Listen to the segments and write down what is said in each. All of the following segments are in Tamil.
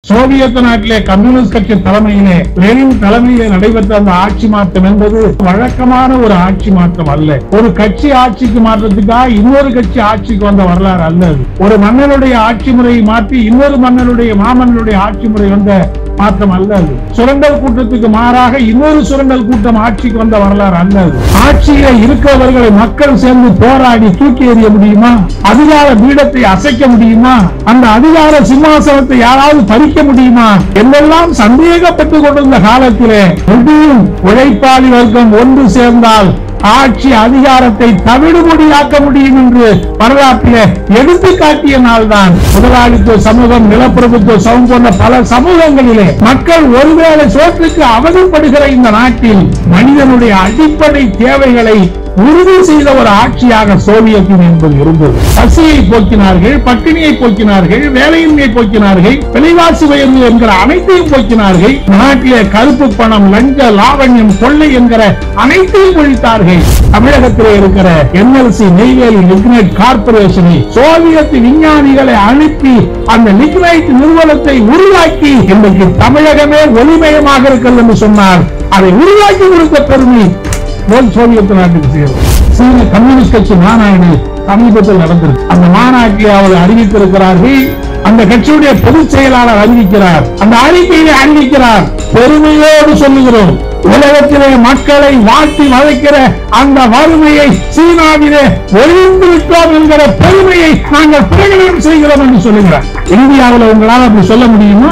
சோவியத் நாட்டிலே கம்யூனிஸ்ட் கட்சி தலைமையிலே லெனின் தலைமையிலே நடைபெற்ற அந்த ஆட்சி மாற்றம் என்பது வழக்கமான ஒரு ஆட்சி மாற்றம் அல்ல ஒரு கட்சி ஆட்சிக்கு மாற்றத்துக்காக இன்னொரு கட்சி ஆட்சிக்கு வந்த வரலாறு அல்ல அது. ஒரு மன்னனுடைய ஆட்சி முறையை மாற்றி இன்னொரு மன்னனுடைய மாமன்னனுடைய ஆட்சி முறை வந்த மாற்றம் அல்ல அது சுரண்டல் கூட்டத்துக்கு மாறாக இன்னொரு சுரண்டல் கூட்டம் ஆட்சிக்கு வந்த வரலாறு அல்ல அது ஆட்சியில இருக்கிறவர்களை மக்கள் சேர்ந்து போராடி தூக்கி எறிய முடியுமா அதிகார பீடத்தை அசைக்க முடியுமா அந்த அதிகார சிம்மாசனத்தை யாராவது பறிக்க முடியுமா என்றெல்லாம் சந்தேகப்பட்டுக் கொண்டிருந்த காலத்திலே முடியும் உழைப்பாளி வர்க்கம் ஒன்று சேர்ந்தால் ஆட்சி அதிகாரத்தை தவிடுபொடியாக்க முடியும் என்று வரலாற்றிலே எடுத்து காட்டிய நாள்தான் முதலாளித்துவ சமூகம் நிலப்பிரபுத்துவ சமூகம் போன்ற பல சமூகங்களிலே மக்கள் ஒருவேளை சோற்றுக்கு அவதிப்படுகிற இந்த நாட்டில் மனிதனுடைய அடிப்படை தேவைகளை உறுதி செய்த ஒரு ஆட்சியாக சோவியத் யூனியன் என்பது இருந்தது பசியை போக்கினார்கள் பட்டினியை போக்கினார்கள் வேலையின்மையை போக்கினார்கள் விலைவாசி உயர்வு என்கிற அனைத்தையும் போக்கினார்கள் நாட்டிலே கருப்பு பணம் லஞ்ச லாவண்யம் கொள்ளை என்கிற அனைத்தையும் ஒழித்தார்கள் தமிழகத்திலே இருக்கிற என்எல்சி நெய்வேலி லிக்னைட் கார்பரேஷனை சோவியத் விஞ்ஞானிகளை அனுப்பி அந்த லிக்னைட் நிறுவனத்தை உருவாக்கி இன்றைக்கு தமிழகமே ஒளிமயமாக இருக்கிறது என்று சொன்னார் அதை உருவாக்கி கொடுத்த பெருமை போல் சோவியத் நாட்டுக்கு சேரும் சீன கம்யூனிஸ்ட் கட்சி மாநாடு சமீபத்தில் நடந்திருக்கு அந்த மாநாட்டில் அவர் அறிவித்திருக்கிறார்கள் அந்த கட்சியுடைய பொதுச் செயலாளர் அறிவிக்கிறார் அந்த அறிக்கையை அறிவிக்கிறார் பெருமையோடு சொல்லுகிறோம் உலகத்திலே மக்களை வாட்டி வதைக்கிற அந்த வறுமையை சீனாவிலே ஒழிந்து விட்டோம் என்கிற பெருமையை நாங்கள் பிரகடனம் செய்கிறோம் என்று சொல்லுகிறார் இந்தியாவில் உங்களால் அப்படி சொல்ல முடியுமா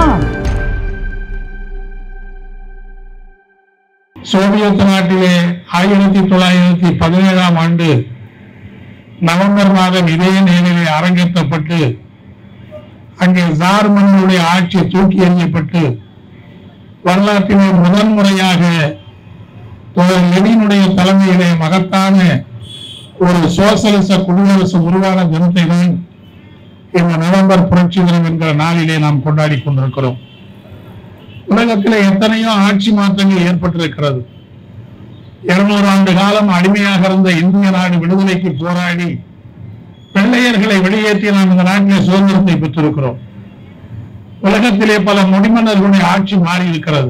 சோவியத் நாட்டிலே ஆயிரத்தி தொள்ளாயிரத்தி பதினேழாம் ஆண்டு நவம்பர் மாதம் இதே நேரிலே அரங்கேற்றப்பட்டு அங்கே ஜார் மன்னனுடைய ஆட்சி தூக்கி எறியப்பட்டு வரலாற்றிலே முதன் முறையாக தோழர் லெனினுடைய தலைமையிலே மகத்தான ஒரு சோசலிச குடியரசு உருவான தினத்தை தான் இந்த நவம்பர் புரட்சி தினம் என்கிற நாளிலே நாம் கொண்டாடி கொண்டிருக்கிறோம் உலகத்திலே எத்தனையோ ஆட்சி மாற்றங்கள் ஏற்பட்டிருக்கிறது இருநூறு ஆண்டு காலம் அடிமையாக இருந்த இந்திய நாடு விடுதலைக்கு போராடி வெள்ளையர்களை வெளியேற்றி நாம் இந்த நாட்டிலே சுதந்திரத்தை பெற்றிருக்கிறோம் உலகத்திலே பல முடிமன்னர்களுடைய ஆட்சி மாறி இருக்கிறது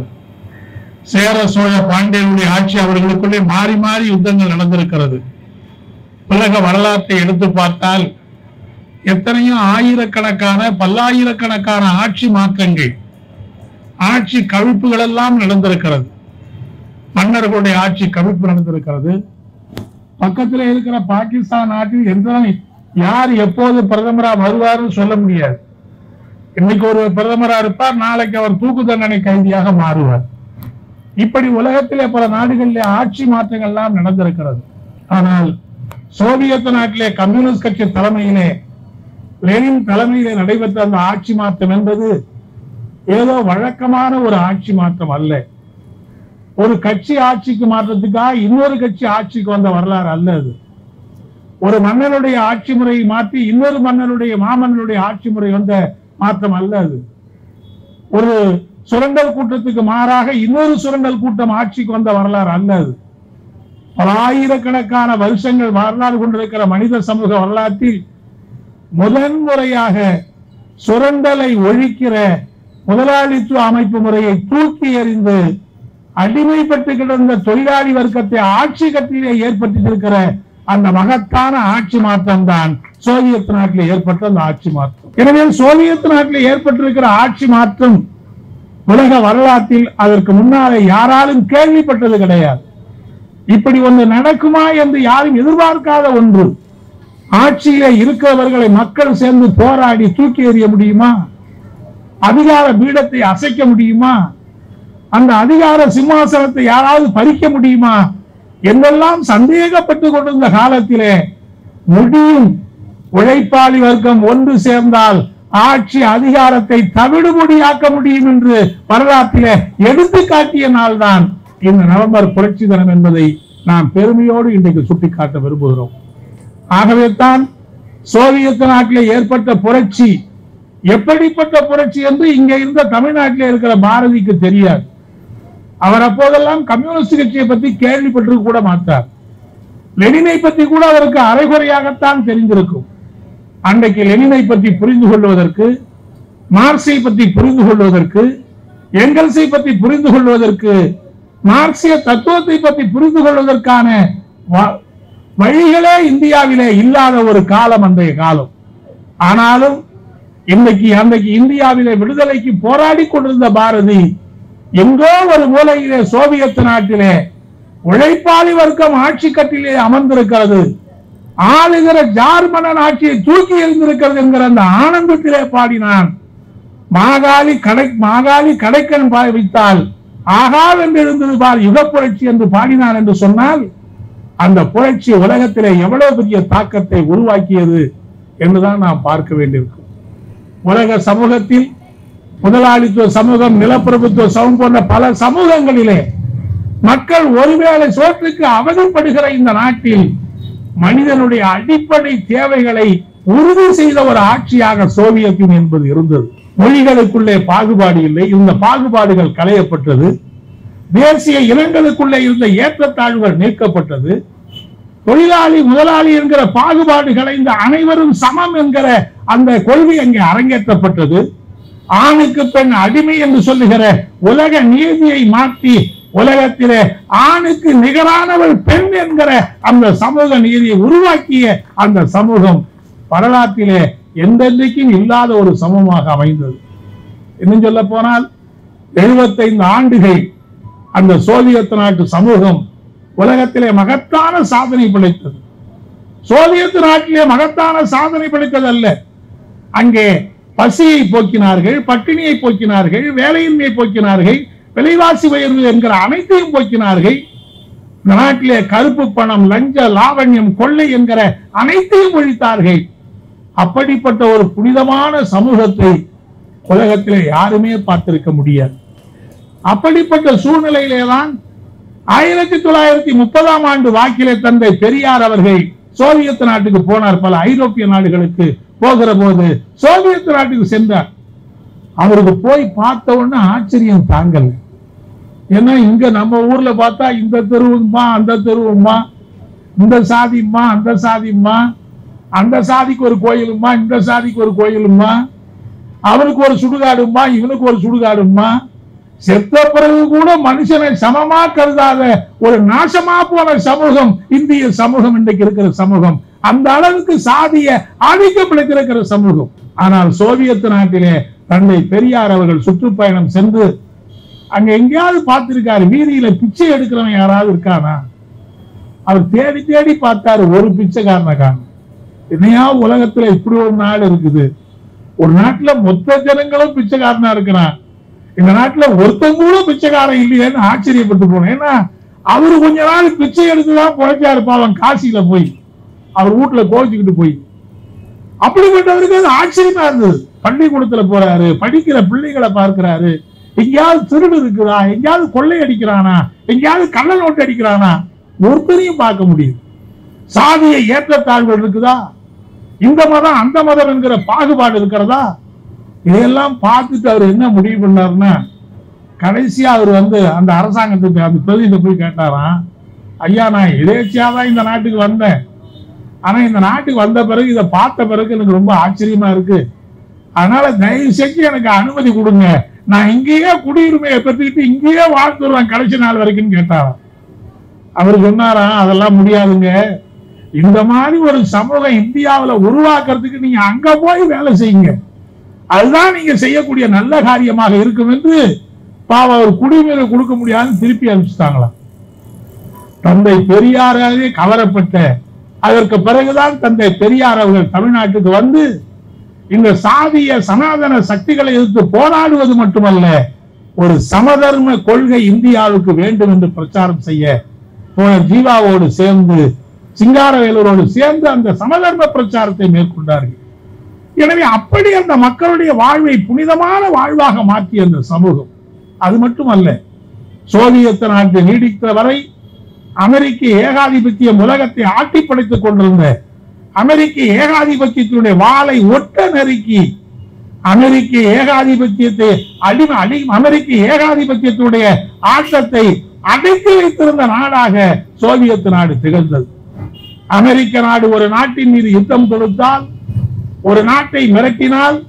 சேர சோழ பாண்டியர்களுடைய ஆட்சி அவர்களுக்குள்ளே மாறி மாறி யுத்தங்கள் நடந்திருக்கிறது உலக வரலாற்றை எடுத்து பார்த்தால் எத்தனையோ ஆயிரக்கணக்கான பல்லாயிரக்கணக்கான ஆட்சி மாற்றங்கள் ஆட்சி கவிழ்ப்புகள் எல்லாம் நடந்திருக்கிறது மன்னர்களுடைய ஆட்சி கவிழ்ப்பு நடந்திருக்கிறது பக்கத்துல இருக்கிற பாகிஸ்தான் நாட்டில் எந்த யார் எப்போது பிரதமரா வருவார்னு சொல்ல முடியாது இன்னைக்கு ஒரு பிரதமரா இருப்பார் நாளைக்கு அவர் தூக்கு தண்டனை கைதியாக மாறுவார் இப்படி உலகத்திலே பல நாடுகளிலே ஆட்சி மாற்றங்கள் எல்லாம் நடந்திருக்கிறது ஆனால் சோவியத் நாட்டிலே கம்யூனிஸ்ட் கட்சி தலைமையிலே லெனின் தலைமையிலே நடைபெற்ற அந்த ஆட்சி மாற்றம் என்பது ஏதோ வழக்கமான ஒரு ஆட்சி மாற்றம் அல்ல ஒரு கட்சி ஆட்சிக்கு மாற்றத்துக்காக இன்னொரு கட்சி ஆட்சிக்கு வந்த வரலாறு அல்ல அது ஒரு மன்னனுடைய ஆட்சி முறையை மாற்றி இன்னொரு மன்னனுடைய மாமன்னனுடைய ஆட்சி முறை வந்த மாற்றம் அல்ல அது ஒரு சுரண்டல் கூட்டத்துக்கு மாறாக இன்னொரு சுரண்டல் கூட்டம் ஆட்சிக்கு வந்த வரலாறு அல்ல அது பல ஆயிரக்கணக்கான வருஷங்கள் வரலாறு கொண்டிருக்கிற மனித சமூக வரலாற்றில் முதன் முறையாக சுரண்டலை ஒழிக்கிற முதலாளித்துவ அமைப்பு முறையை தூக்கி எறிந்து அடிமைப்பட்டு கிடந்த தொழிலாளி வர்க்கத்தை ஆட்சி கட்டிலே ஏற்பட்டிருக்கிற அந்த மகத்தான ஆட்சி மாற்றம் தான் சோவியத் நாட்டில் ஏற்பட்ட அந்த ஆட்சி மாற்றம் எனவே சோவியத் நாட்டில் ஏற்பட்டிருக்கிற ஆட்சி மாற்றம் உலக வரலாற்றில் அதற்கு முன்னாலே யாராலும் கேள்விப்பட்டது கிடையாது இப்படி ஒன்று நடக்குமா என்று யாரும் எதிர்பார்க்காத ஒன்று ஆட்சியிலே இருக்கிறவர்களை மக்கள் சேர்ந்து போராடி தூக்கி எறிய முடியுமா அதிகார பீடத்தை அசைக்க முடியுமா அந்த அதிகார சிம்மாசனத்தை யாராவது பறிக்க முடியுமா என்றெல்லாம் சந்தேகப்பட்டுக் கொண்டிருந்த காலத்திலே முடியும் உழைப்பாளி வர்க்கம் ஒன்று சேர்ந்தால் ஆட்சி அதிகாரத்தை தவிடுபொடியாக்க முடியும் என்று வரலாற்றிலே எடுத்து காட்டிய நாள்தான் இந்த நவம்பர் புரட்சி தினம் என்பதை நாம் பெருமையோடு இன்றைக்கு சுட்டிக்காட்ட விரும்புகிறோம் ஆகவே தான் சோவியத் நாட்டிலே ஏற்பட்ட புரட்சி எப்படிப்பட்ட புரட்சி என்று இங்க இருந்த தமிழ்நாட்டிலே இருக்கிற பாரதிக்கு தெரியாது அவர் அப்போதெல்லாம் கம்யூனிஸ்ட் கட்சியை பத்தி கேள்விப்பட்டிருக்க கூட மாட்டார் லெனினை பத்தி கூட அவருக்கு அரைகுறையாகத்தான் தெரிந்திருக்கும் அன்றைக்கு லெனினை பற்றி புரிந்து கொள்வதற்கு மார்க்சை பற்றி புரிந்து கொள்வதற்கு எங்கல்ஸை பற்றி புரிந்து கொள்வதற்கு மார்க்சிய தத்துவத்தை பற்றி புரிந்து கொள்வதற்கான வ- வழிகளே இந்தியாவிலே இல்லாத ஒரு காலம் அன்றைய காலம் ஆனாலும் இன்னைக்கு அன்றைக்கு இந்தியாவிலே விடுதலைக்கு போராடி கொண்டிருந்த பாரதி எங்கோ ஒரு மூலையிலே சோவியத் நாட்டிலே உழைப்பாளி வர்க்கம் ஆட்சி கட்டிலே அமர்ந்திருக்கிறது ஆளுகிற ஜார்மனன் ஆட்சியை தூக்கி எறிந்திருக்கிறது என்கிற அந்த ஆனந்தத்திலே பாடினான் மாகாளி கடை மாகாளி கடைக்கன் பாய் வைத்தால் ஆகால் என்று இருந்தது பார் யுக புரட்சி என்று பாடினான் என்று சொன்னால் அந்த புரட்சி உலகத்திலே எவ்வளவு பெரிய தாக்கத்தை உருவாக்கியது என்றுதான் நாம் பார்க்க வேண்டியிருக்கும் உலக சமூகத்தில் முதலாளித்துவ சமூகம் நிலப்பிரபுத்துவ சமூகம் போன்ற பல சமூகங்களிலே மக்கள் ஒருவேளை சோற்றுக்கு அவதிப்படுகிற இந்த நாட்டில் மனிதனுடைய அடிப்படை தேவைகளை உறுதி செய்த ஒரு ஆட்சியாக சோவியத்தின் என்பது இருந்தது மொழிகளுக்குள்ளே பாகுபாடு இல்லை இந்த பாகுபாடுகள் களையப்பட்டது தேசிய இனங்களுக்குள்ளே இருந்த ஏற்றத்தாழ்வுகள் நீக்கப்பட்டது தொழிலாளி முதலாளி என்கிற பாகுபாடுகளை இந்த அனைவரும் சமம் என்கிற அந்த கொள்கை அங்கே அரங்கேற்றப்பட்டது ஆணுக்கு பெண் அடிமை என்று சொல்லுகிற உலக நீதியை மாற்றி உலகத்திலே ஆணுக்கு நிகரானவள் பெண் என்கிற அந்த சமூக நீதியை உருவாக்கிய அந்த சமூகம் வரலாற்றிலே எந்தெந்தைக்கும் இல்லாத ஒரு சமூகமாக அமைந்தது இன்னும் சொல்ல போனால் எழுபத்தைந்து ஆண்டுகள் அந்த சோவியத் நாட்டு சமூகம் உலகத்திலே மகத்தான சாதனை படைத்தது சோவியத் நாட்டிலே மகத்தான சாதனை படைத்தது அல்ல அங்கே பசியை போக்கினார்கள் பட்டினியை போக்கினார்கள் வேலையின்மையை போக்கினார்கள் விலைவாசி உயர்வு என்கிற அனைத்தையும் போக்கினார்கள் இந்த நாட்டிலே கருப்பு பணம் லஞ்ச லாவண்யம் கொள்ளை என்கிற அனைத்தையும் ஒழித்தார்கள் அப்படிப்பட்ட ஒரு புனிதமான சமூகத்தை உலகத்திலே யாருமே பார்த்திருக்க முடியாது அப்படிப்பட்ட சூழ்நிலையிலே தான் ஆயிரத்தி தொள்ளாயிரத்தி முப்பதாம் ஆண்டு வாக்கிலே தந்தை பெரியார் அவர்கள் சோவியத் நாட்டுக்கு போனார் பல ஐரோப்பிய நாடுகளுக்கு போகிற போது சோவியத் நாட்டுக்கு சென்றார் அவருக்கு போய் பார்த்த உடனே ஆச்சரியம் தாங்கல ஏன்னா இங்க நம்ம ஊர்ல பார்த்தா இந்த தெருவுமா அந்த தெருவுமா இந்த சாதிம்மா அந்த சாதிம்மா அந்த சாதிக்கு ஒரு கோயிலுமா இந்த சாதிக்கு ஒரு கோயிலுமா அவனுக்கு ஒரு சுடுகாடுமா இவனுக்கு ஒரு சுடுகாடுமா செத்த பிறகு கூட மனுஷனை சமமா கருதாத ஒரு நாசமா போன சமூகம் இந்திய சமூகம் இன்றைக்கு இருக்கிற சமூகம் அந்த அளவுக்கு சாதிய ஆதிக்கப்பட்டிருக்கிற சமூகம் ஆனால் சோவியத் நாட்டிலே தந்தை பெரியார் அவர்கள் சுற்றுப்பயணம் சென்று அங்க எங்கேயாவது பார்த்திருக்காரு வீதியில பிச்சை எடுக்கிறவன் யாராவது இருக்கானா அவர் தேடி தேடி பார்த்தாரு ஒரு பிச்சைக்காரனை காணும் என்னையா உலகத்துல இப்படி ஒரு நாடு இருக்குது ஒரு நாட்டுல மொத்த ஜனங்களும் பிச்சைக்காரனா இருக்கிறான் இந்த நாட்டுல ஒருத்தன் கூட பிச்சைக்காரன் இல்லையேன்னு ஆச்சரியப்பட்டு போனேன் ஏன்னா அவரு கொஞ்ச நாள் பிச்சை எடுத்துதான் பொழைச்சாரு பாவம் காசியில போய் அவர் வீட்டுல கோவிச்சுக்கிட்டு போய் அப்படிப்பட்டவருக்கு அது ஆச்சரியமா இருந்தது பள்ளிக்கூடத்துல போறாரு படிக்கிற பிள்ளைகளை பார்க்கிறாரு எங்கேயாவது திருடு இருக்குதா எங்கேயாவது கொள்ளை அடிக்கிறானா எங்கேயாவது கள்ள நோட்டு அடிக்கிறானா ஒருத்தரையும் பார்க்க முடியும் சாதிய ஏற்றத்தாழ்வுகள் இருக்குதா இந்த மதம் அந்த மதம் என்கிற பாகுபாடு இருக்கிறதா இதையெல்லாம் பார்த்துட்டு அவர் என்ன முடிவு பண்ணாருன்னா கடைசியா அவர் வந்து அந்த அரசாங்கத்துக்கு அந்த பிரதிநிதி போய் கேட்டாராம் ஐயா நான் எதேச்சியா தான் இந்த நாட்டுக்கு வந்தேன் ஆனா இந்த நாட்டுக்கு வந்த பிறகு இதை பார்த்த பிறகு எனக்கு ரொம்ப ஆச்சரியமா இருக்கு அதனால தயவு செஞ்சு எனக்கு அனுமதி கொடுங்க நான் இங்கேயே குடியுரிமையை பெற்றுக்கிட்டு இங்கேயே வாழ்ந்துருவேன் கடைசி நாள் வரைக்கும் கேட்டாராம் அவர் சொன்னாராம் அதெல்லாம் முடியாதுங்க இந்த மாதிரி ஒரு சமூகம் இந்தியாவுல உருவாக்குறதுக்கு நீங்க அங்க போய் வேலை செய்யுங்க அதுதான் நீங்க செய்யக்கூடிய நல்ல காரியமாக இருக்கும் என்று பாவம் அவர் குடியுரிமை கொடுக்க முடியாதுன்னு திருப்பி அனுப்பிச்சிட்டாங்களாம் தந்தை பெரியாராலே கவரப்பட்ட அதற்கு பிறகுதான் தந்தை பெரியார் அவர்கள் தமிழ்நாட்டுக்கு வந்து இந்த சாதிய சனாதன சக்திகளை எதிர்த்து போராடுவது மட்டுமல்ல ஒரு சமதர்ம கொள்கை இந்தியாவுக்கு வேண்டும் என்று பிரச்சாரம் செய்ய போன ஜீவாவோடு சேர்ந்து சிங்காரவேலூரோடு சேர்ந்து அந்த சமதர்ம பிரச்சாரத்தை மேற்கொண்டார்கள் எனவே அப்படி அந்த மக்களுடைய வாழ்வை புனிதமான வாழ்வாக மாற்றிய அந்த சமூகம் அது மட்டுமல்ல சோவியத் நாட்டு நீடித்த வரை அமெரிக்க ஏகாதிபத்தியம் உலகத்தை ஆட்டி படைத்துக் கொண்டிருந்த அமெரிக்க ஏகாதிபத்தியத்தினுடைய வாளை ஒட்ட நெருக்கி அமெரிக்க ஏகாதிபத்தியத்தை அடிமை அடி அமெரிக்க ஏகாதிபத்தியத்தினுடைய ஆட்டத்தை அடக்கி வைத்திருந்த நாடாக சோவியத் நாடு திகழ்ந்தது அமெரிக்க நாடு ஒரு நாட்டின் மீது யுத்தம் தொடுத்தால் ஒரு நாட்டை மிரட்டினால்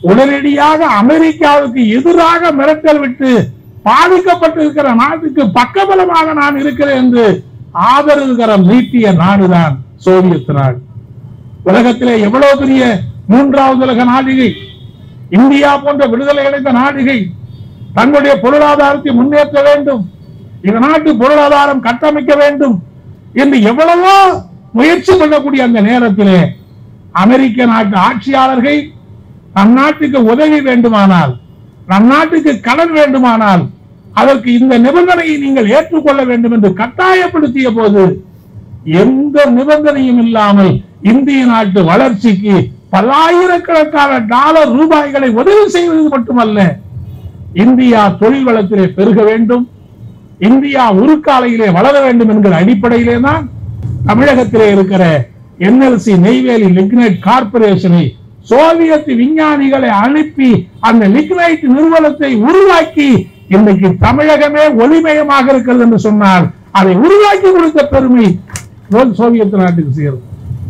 உடனடியாக அமெரிக்காவுக்கு எதிராக மிரட்டல் விட்டு பாதிக்கப்பட்டிருக்கிற நாட்டுக்கு பக்கபலமாக நான் இருக்கிறேன் என்று ஆதரவு கரம் நீட்டிய நாடுதான் சோவியத் நாடு உலகத்திலே எவ்வளவு பெரிய மூன்றாவது உலக நாடுகை இந்தியா போன்ற விடுதலை அடைந்த நாடுகள் தங்களுடைய பொருளாதாரத்தை முன்னேற்ற வேண்டும் இந்த நாட்டு பொருளாதாரம் கட்டமைக்க வேண்டும் என்று எவ்வளவோ முயற்சி பண்ணக்கூடிய அந்த நேரத்திலே அமெரிக்க நாட்டு ஆட்சியாளர்கள் நம் நாட்டுக்கு உதவி வேண்டுமானால் நம் நாட்டுக்கு கடன் வேண்டுமானால் அதற்கு இந்த நிபந்தனையை நீங்கள் ஏற்றுக்கொள்ள வேண்டும் என்று கட்டாயப்படுத்திய போது எந்த நிபந்தனையும் இல்லாமல் இந்திய நாட்டு வளர்ச்சிக்கு பல்லாயிரக்கணக்கான டாலர் ரூபாய்களை உதவி செய்வது மட்டுமல்ல இந்தியா தொழில் வளத்திலே பெருக வேண்டும் இந்தியா உருக்காலையிலே வளர வேண்டும் என்கிற அடிப்படையிலே தான் தமிழகத்திலே இருக்கிற என்எல்சி நெய்வேலி லிக்னைட் கார்பரேஷனை சோவியத் விஞ்ஞானிகளை அனுப்பி அந்த லிக்னைட் நிறுவனத்தை உருவாக்கி இன்றைக்கு தமிழகமே ஒளிமயமாக இருக்கிறது என்று சொன்னால் அதை உருவாக்கி கொடுத்த பெருமை சோவியத் நாட்டுக்கு சேரும்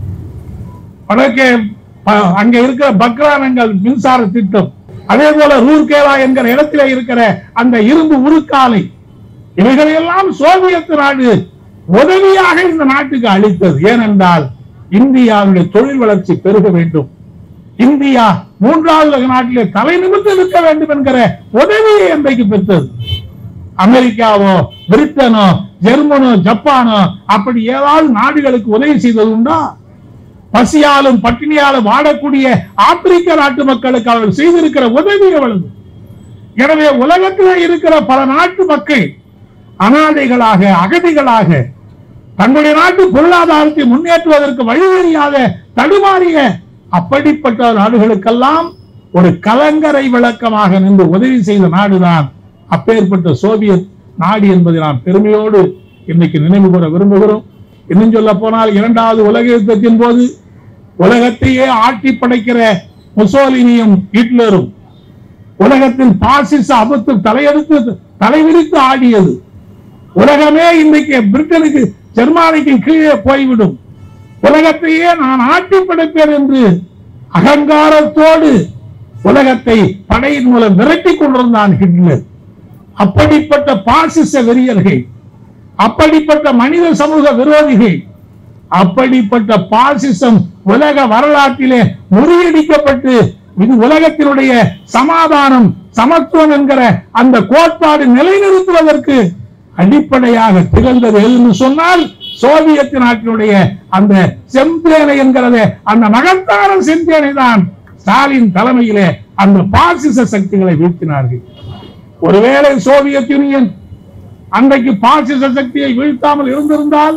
வடக்கே ப- அங்க இருக்கிற பக்ரானங்கள் மின்சார திட்டம் அதே போல ரூர்கேலா என்கிற இடத்திலே இருக்கிற அந்த இரும்பு உருக்காலை இவைகளையெல்லாம் சோவியத் நாடு உதவியாக இந்த நாட்டுக்கு அளித்தது ஏனென்றால் இந்தியாவுடைய தொழில் வளர்ச்சி பெருக வேண்டும் இந்தியா மூன்றாவது உலக நாட்டிலே தலை நிமிர்ந்து நிற்க வேண்டும் என்கிற உதவியை இன்றைக்கு பெற்றது அமெரிக்காவோ பிரிட்டனோ ஜெர்மனோ ஜப்பானோ அப்படி ஏதாவது நாடுகளுக்கு உதவி செய்தது உண்டா பசியாலும் பட்டினியாலும் வாடக்கூடிய ஆப்பிரிக்க நாட்டு மக்களுக்கு அவர்கள் செய்திருக்கிற உதவி எவ்வளவு எனவே உலகத்திலே இருக்கிற பல நாட்டு மக்கள் அனாதைகளாக அகதிகளாக தங்களுடைய நாட்டு பொருளாதாரத்தை முன்னேற்றுவதற்கு வழி தெரியாத தடுமாறிய அப்படிப்பட்ட நாடுகளுக்கெல்லாம் ஒரு கலங்கரை விளக்கமாக நின்று உதவி செய்த நாடுதான் அப்பேற்பட்ட சோவியத் நாடு என்பதை நாம் பெருமையோடு இன்னைக்கு நினைவு கூற விரும்புகிறோம் இன்னும் சொல்ல போனால் இரண்டாவது உலக யுத்தத்தின் போது உலகத்தையே ஆட்டி படைக்கிற முசோலினியும் ஹிட்லரும் உலகத்தில் பாசிச அபத்து தலையெடுத்து தலைவிரித்து ஆடியது உலகமே இன்றைக்கு பிரிட்டனுக்கு ஜெர்மானிக்கு கீழே போய்விடும் உலகத்தையே நான் ஆட்டி படைப்பேன் என்று அகங்காரத்தோடு உலகத்தை படையின் மூலம் விரட்டி கொண்டிருந்தான் ஹிட்லர் அப்படிப்பட்ட பாசிச வெறியர்கள் அப்படிப்பட்ட மனித சமூக விரோதிகள் அப்படிப்பட்ட பாசிசம் உலக வரலாற்றிலே முறியடிக்கப்பட்டு இது உலகத்தினுடைய சமாதானம் சமத்துவம் என்கிற அந்த கோட்பாடு நிலைநிறுத்துவதற்கு அடிப்படையாக திகழ்ந்தது எதுன்னு சொன்னால் சோவியத் நாட்டினுடைய அந்த செம்பேனை என்கிறது அந்த மகத்தான செம்பேனை தான் ஸ்டாலின் தலைமையிலே அந்த பாசிச சக்திகளை வீழ்த்தினார்கள் ஒருவேளை சோவியத் யூனியன் அன்றைக்கு பாசிச சக்தியை வீழ்த்தாமல் இருந்திருந்தால்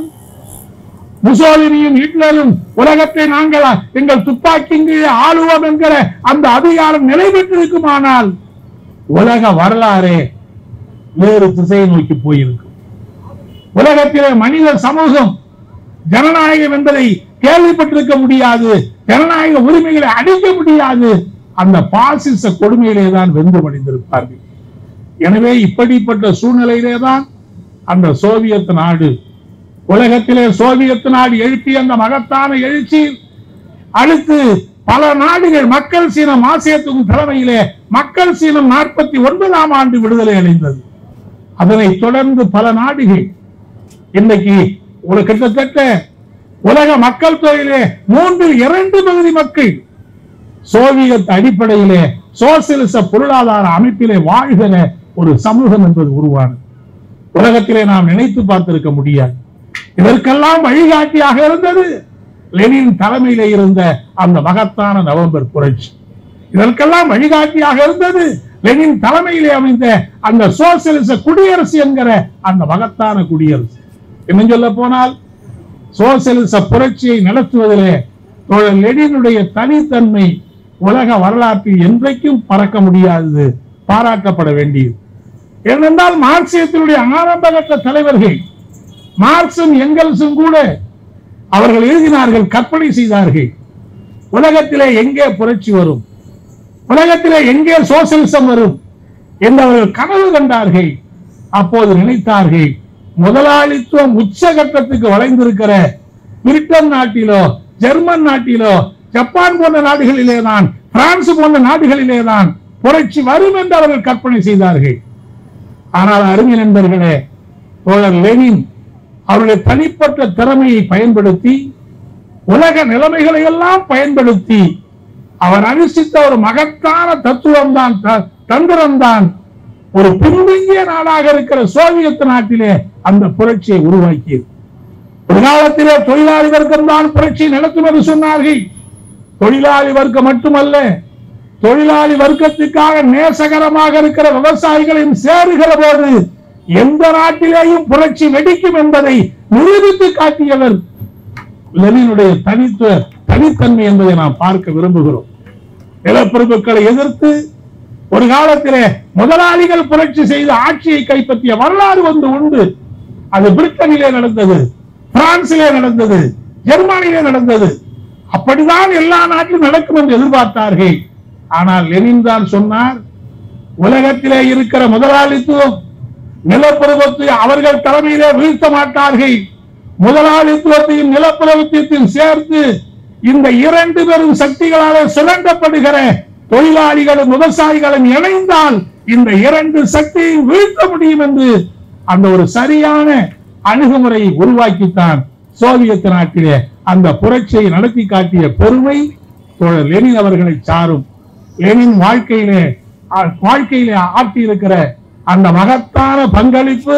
முசோலினியும் ஹிட்லரும் உலகத்தை நாங்கள் எங்கள் துப்பாக்கியின் கீழே ஆளுவோம் என்கிற அந்த அதிகாரம் நிலை பெற்றிருக்குமானால் உலக வரலாறே வேறு திசையை நோக்கி போயிருக்கும் உலகத்திலே மனித சமூகம் ஜனநாயகம் என்பதை கேள்விப்பட்டிருக்க முடியாது ஜனநாயக உரிமைகளை அடிக்க முடியாது அந்த பாசிச கொடுமையிலே தான் வெந்து மடிந்திருப்பார்கள் எனவே இப்படிப்பட்ட சூழ்நிலையிலே தான் அந்த சோவியத் நாடு உலகத்திலே சோவியத் நாடு எழுப்பிய அந்த மகத்தான எழுச்சி அடுத்து பல நாடுகள் மக்கள் சீனம் ஆசியத்துக்கும் தலைமையிலே மக்கள் சீனம் நாற்பத்தி ஒன்பதாம் ஆண்டு விடுதலை அடைந்தது அதனை தொடர்ந்து பல நாடுகள் இன்னைக்கு ஒரு கிட்டத்தட்ட உலக மக்கள் தொகையிலே மூன்றில் இரண்டு பகுதி மக்கள் சோவியத் அடிப்படையிலே சோசியலிச பொருளாதார அமைப்பிலே வாழ்கிற ஒரு சமூகம் என்பது உருவானது உலகத்திலே நாம் நினைத்து பார்த்திருக்க முடியாது இதற்கெல்லாம் வழிகாட்டியாக இருந்தது லெனின் தலைமையிலே இருந்த அந்த மகத்தான நவம்பர் புரட்சி இதற்கெல்லாம் வழிகாட்டியாக இருந்தது லெனின் தலைமையிலே அமைந்த அந்த சோசியலிச குடியரசு என்கிற அந்த மகத்தான குடியரசு இன்னும் சொல்ல போனால் சோசியலிச புரட்சியை நடத்துவதிலே தோழர் லெனினுடைய தனித்தன்மை உலக வரலாற்றில் என்றைக்கும் பறக்க முடியாதது பாராட்டப்பட வேண்டியது ஏனென்றால் மார்க்சியத்தினுடைய ஆரம்பகட்ட தலைவர்கள் மார்க்சும் எங்கல்ஸும் கூட அவர்கள் எழுதினார்கள் கற்பனை செய்தார்கள் உலகத்திலே எங்கே புரட்சி வரும் உலகத்திலே எங்கே சோசியலிசம் வரும் என்று அவர்கள் கனவு கண்டார்கள் அப்போது நினைத்தார்கள் முதலாளித்துவம் உச்சகட்டத்துக்கு வளைந்திருக்கிற பிரிட்டன் நாட்டிலோ ஜெர்மன் நாட்டிலோ ஜப்பான் போன்ற நாடுகளிலே தான் பிரான்ஸ் போன்ற நாடுகளிலே தான் புரட்சி வரும் என்று அவர்கள் கற்பனை செய்தார்கள் ஆனால் அருமை நண்பர்களே தோழர் லெனின் அவருடைய தனிப்பட்ட திறமையை பயன்படுத்தி உலக நிலைமைகளை எல்லாம் பயன்படுத்தி அவர் அனுஷ்டித்த ஒரு மகத்தான தத்துவம் தான் தந்திரம் தான் ஒரு பின்தங்கிய நாடாக இருக்கிற சோவியத் நாட்டிலே அந்த புரட்சியை உருவாக்கியது ஒரு காலத்திலே தொழிலாளி வர்க்கம் தான் புரட்சி நடத்தும் என்று சொன்னார்கள் தொழிலாளி வர்க்கம் மட்டுமல்ல தொழிலாளி வர்க்கத்துக்காக நேசகரமாக இருக்கிற விவசாயிகளையும் சேருகிற போது எந்த நாட்டிலேயும் புரட்சி வெடிக்கும் என்பதை நிரூபித்து காட்டியவர் லெனினுடைய தனித்துவ தனித்தன்மை என்பதை நாம் பார்க்க விரும்புகிறோம் நிலப்பிரபுக்களை எதிர்த்து ஒரு காலத்திலே முதலாளிகள் புரட்சி செய்து ஆட்சியை கைப்பற்றிய வரலாறு வந்து உண்டு அது பிரிட்டனிலே நடந்தது பிரான்சிலே நடந்தது ஜெர்மனியிலே நடந்தது அப்படிதான் எல்லா நாட்டிலும் நடக்கும் என்று எதிர்பார்த்தார்கள் ஆனால் லெனின் தான் சொன்னார் உலகத்திலே இருக்கிற முதலாளித்துவம் நிலப்பிரபுத்தை அவர்கள் தலைமையிலே வீழ்த்த மாட்டார்கள் முதலாளித்துவத்தையும் நிலப்பிரபுத்துவத்தையும் சேர்த்து இந்த இரண்டு பெரும் சக்திகளாலே சுரண்டப்படுகிற தொழிலாளிகளும் விவசாயிகளும் இணைந்தால் இந்த இரண்டு சக்தியையும் வீழ்த்த முடியும் என்று அந்த ஒரு சரியான அணுகுமுறையை உருவாக்கித்தான் சோவியத் நாட்டிலே அந்த புரட்சியை நடத்தி காட்டிய பெருமை தோழர் லெனின் அவர்களை சாரும் லெனின் வாழ்க்கையிலே ஆ- வாழ்க்கையிலே ஆற்றியிருக்கிற அந்த மகத்தான பங்களிப்பு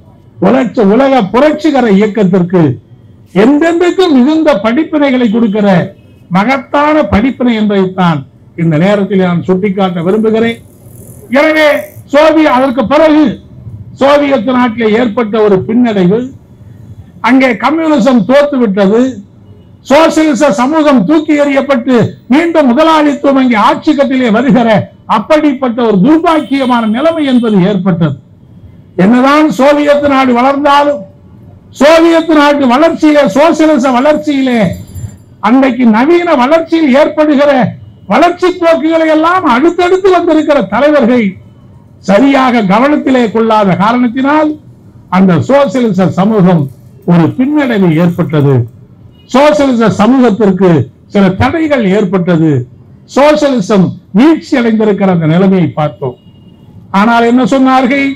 உலக உலக புரட்சிகர இயக்கத்திற்கு எந்தெந்தைக்கும் மிகுந்த படிப்பினைகளை கொடுக்கிற மகத்தான படிப்பினை என்பதைத்தான் இந்த நேரத்தில் நான் சுட்டிக்காட்ட விரும்புகிறேன் எனவே சோவிய அதற்கு பிறகு சோவியத் நாட்டிலே ஏற்பட்ட ஒரு பின்னடைவு அங்கே கம்யூனிசம் தோத்து விட்டது சோசியலிச சமூகம் தூக்கி எறியப்பட்டு மீண்டும் முதலாளித்துவம் அங்கே ஆட்சி கட்டிலே வருகிற அப்படிப்பட்ட ஒரு துர்பாக்கியமான நிலைமை என்பது ஏற்பட்டது என்னதான் சோவியத் நாடு வளர்ந்தாலும் சோவியத் நாட்டு வளர்ச்சியிலே சோசியலிச வளர்ச்சியிலே அன்றைக்கு நவீன வளர்ச்சியில் ஏற்படுகிற வளர்ச்சி போக்குகளை எல்லாம் அடுத்தடுத்து வந்திருக்கிற தலைவர்கள் சரியாக கவனத்திலே கொள்ளாத காரணத்தினால் அந்த சோசியலிச சமூகம் ஒரு பின்னடைவு ஏற்பட்டது சோசியலிச சமூகத்திற்கு சில தடைகள் ஏற்பட்டது சோசியலிசம் வீழ்ச்சி அடைந்திருக்கிற அந்த நிலைமையை பார்த்தோம் ஆனால் என்ன சொன்னார்கள்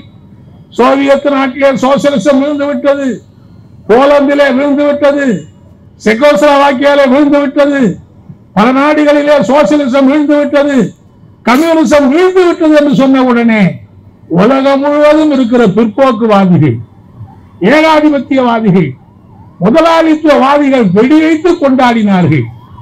சோவியத் நாட்டிலே சோசியலிசம் விழுந்து விட்டது போலந்திலே விழுந்து விட்டது செக்கோஸ்லோவாக்கியாலே விழுந்து விட்டது பல நாடுகளிலே சோசியலிசம் விழுந்து விட்டது கம்யூனிசம் விழுந்து விட்டது என்று சொன்ன உடனே உலகம் முழுவதும் இருக்கிற பிற்போக்குவாதிகள் ஏகாதிபத்தியவாதிகள் முதலாளித்துவவாதிகள் வெடிவைத்து கொண்டாடினார்கள்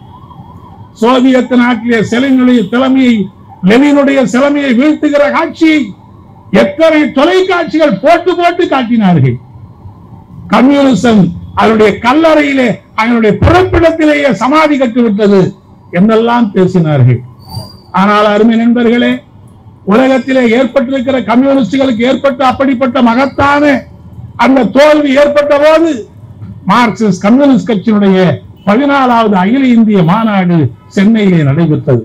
சோவியத் நாட்டிலே செலினுடைய தலைமையை லெனினுடைய சிலமையை வீழ்த்துகிற காட்சியை எத்தனை தொலைக்காட்சிகள் போட்டு போட்டு காட்டினார்கள் கம்யூனிசம் அதனுடைய கல்லறையிலே அதனுடைய பிறப்பிடத்திலேயே சமாதி கட்டிவிட்டது என்றெல்லாம் பேசினார்கள் ஆனால் அருமை நண்பர்களே உலகத்திலே ஏற்பட்டிருக்கிற கம்யூனிஸ்டுகளுக்கு ஏற்பட்ட அப்படிப்பட்ட மகத்தான அந்த தோல்வி ஏற்பட்ட போது மார்க்சிஸ்ட் கம்யூனிஸ்ட் கட்சியினுடைய பதினாலாவது அகில இந்திய மாநாடு சென்னையிலே நடைபெற்றது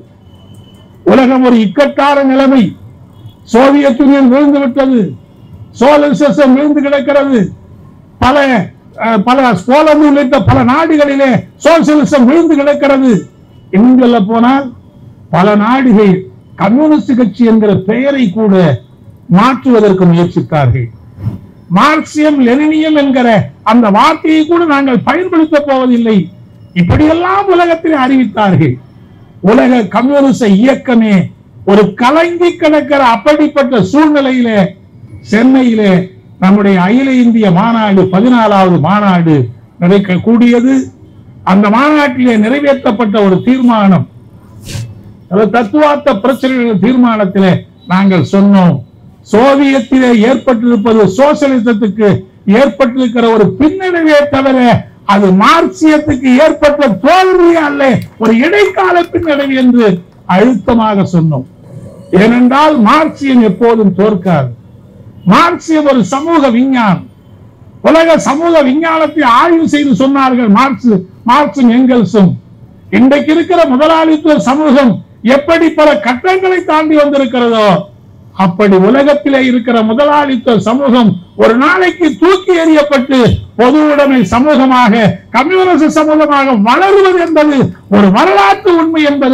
உலகம் ஒரு இக்கட்டான நிலைமை சோவியத் யூனியன் விழுந்து விட்டது சோலிசிசம் விழுந்து கிடக்கிறது பல அஹ், பல போலந்து உள்ளிட்ட பல நாடுகளிலே சோசியலிசம் விழுந்து கிடக்கிறது இன்னும் சொல்ல போனால் பல நாடுகள் கம்யூனிஸ்ட் கட்சி என்கிற பெயரை கூட மாற்றுவதற்கு முயற்சித்தார்கள் மார்க்சியம் லெனினியம் என்கிற அந்த வார்த்தையை கூட நாங்கள் பயன்படுத்த போவதில்லை இப்படியெல்லாம் உலகத்தில் அறிவித்தார்கள் உலக கம்யூனிச இயக்கமே ஒரு கலங்கி கிடக்கிற அப்படிப்பட்ட சூழ்நிலையிலே சென்னையிலே நம்முடைய அகில இந்திய மாநாடு பதினாலாவது மாநாடு நடக்க கூடியது அந்த மாநாட்டிலே நிறைவேற்றப்பட்ட ஒரு தீர்மானம் அது தத்துவார்த்த பிரச்சனைகள் தீர்மானத்திலே நாங்கள் சொன்னோம் சோவியத்திலே ஏற்பட்டிருப்பது சோசியலிசத்துக்கு ஏற்பட்டிருக்கிற ஒரு பின்னடைவே தவிர அது மார்க்சியத்துக்கு ஏற்பட்ட தோல்வி அல்ல ஒரு இடைக்கால பின்னடைவு என்று அழுத்தமாக சொன்னோம் ஏனென்றால் மார்க்சியம் எப்போதும் தோற்காது மார்க்சியம் ஒரு சமூக விஞ்ஞானம் உலக சமூக விஞ்ஞானத்தை ஆய்வு செய்து சொன்னார்கள் மார்க்ஸ் மார்க்சும் எங்கெல்ஸும் இன்றைக்கு இருக்கிற முதலாளித்துவ சமூகம் எப்படி பல கட்டங்களை தாண்டி வந்திருக்கிறதோ அப்படி உலகத்திலே இருக்கிற முதலாளித்துவ சமூகம் ஒரு நாளைக்கு தூக்கி எறியப்பட்டு பொது உடைமை சமூகமாக கம்யூனிச சமூகமாக வளருவது என்பது ஒரு வரலாற்று உண்மை என்பதை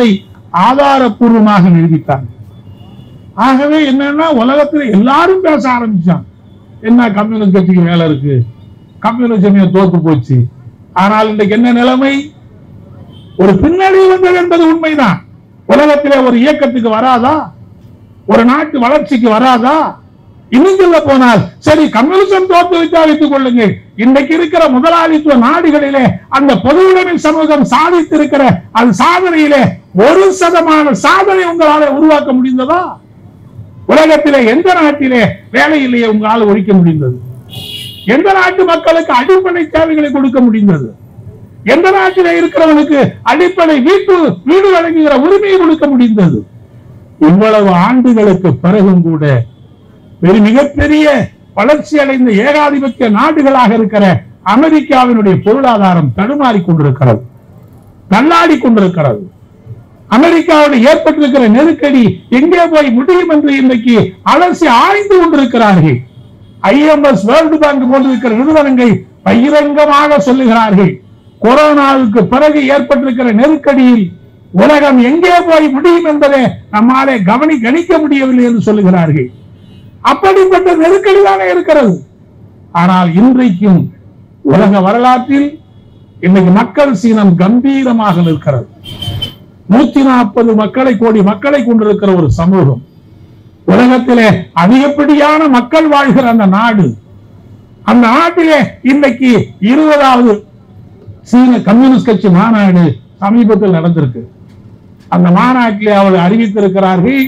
ஆதாரப்பூர்வமாக நிரூபித்தாங்க ஆகவே என்னன்னா உலகத்துல எல்லாரும் பேச ஆரம்பிச்சாங்க என்ன கம்யூனிஸ்ட் கட்சிக்கு வேலை இருக்கு கம்யூனிஸ்ட் தோத்து போச்சு ஆனால் இன்றைக்கு என்ன நிலைமை ஒரு பின்னடைவு வந்தது என்பது உண்மைதான் உலகத்திலே ஒரு இயக்கத்துக்கு வராதா ஒரு நாட்டு வளர்ச்சிக்கு வராதா இன்னும் சொல்ல போனால் சரி கம்யூனிசம் தோற்றுவித்தா வைத்துக் கொள்ளுங்கள் இன்றைக்கு இருக்கிற முதலாளித்துவ நாடுகளிலே அந்த பொதுவுடைமை சமூகம் சாதித்திருக்கிற அது சாதனையிலே ஒரு சதமான சாதனை உங்களால உருவாக்க முடிந்ததா உலகத்திலே எந்த நாட்டிலே வேலை இல்லையே உங்களால் ஒழிக்க முடிந்தது எந்த நாட்டு மக்களுக்கு அடிப்படை தேவைகளை கொடுக்க முடிந்தது எந்த நாட்டிலே இருக்கிறவனுக்கு அடிப்படை வீட்டு வீடு வழங்குகிற உரிமையை கொடுக்க முடிந்தது இவ்வளவு ஆண்டுகளுக்கு பிறகும் கூட பெரிய மிகப்பெரிய வளர்ச்சி அடைந்த ஏகாதிபத்திய நாடுகளாக இருக்கிற அமெரிக்காவினுடைய பொருளாதாரம் தடுமாறி கொண்டிருக்கிறது தள்ளாடி கொண்டிருக்கிறது அமெரிக்காவில் ஏற்பட்டிருக்கிற நெருக்கடி எங்கே போய் முடியும் என்று இன்றைக்கு அலசி ஆய்ந்து கொண்டிருக்கிறார்கள் ஐஎம்எஸ் வேர்ல்டு பேங்க் போன்றிருக்கிற நிறுவனங்கள் பகிரங்கமாக சொல்லுகிறார்கள் கொரோனாவுக்கு பிறகு ஏற்பட்டிருக்கிற நெருக்கடியில் உலகம் எங்கே போய் முடியும் என்பதை நம்மாலே கவனி கணிக்க முடியவில்லை என்று சொல்லுகிறார்கள் அப்படிப்பட்ட நெருக்கடி தானே இருக்கிறது ஆனால் இன்றைக்கும் உலக வரலாற்றில் இன்னைக்கு மக்கள் சீனம் கம்பீரமாக நிற்கிறது நூத்தி நாற்பது மக்களை கோடி மக்களை கொண்டிருக்கிற ஒரு சமூகம் உலகத்திலே அதிகப்படியான மக்கள் வாழ்கிற அந்த நாடு அந்த நாட்டிலே இன்னைக்கு இருபதாவது சீன கம்யூனிஸ்ட் கட்சி மாநாடு சமீபத்தில் நடந்திருக்கு அந்த மாநாட்டிலே அவர்கள் அறிவித்திருக்கிறார்கள்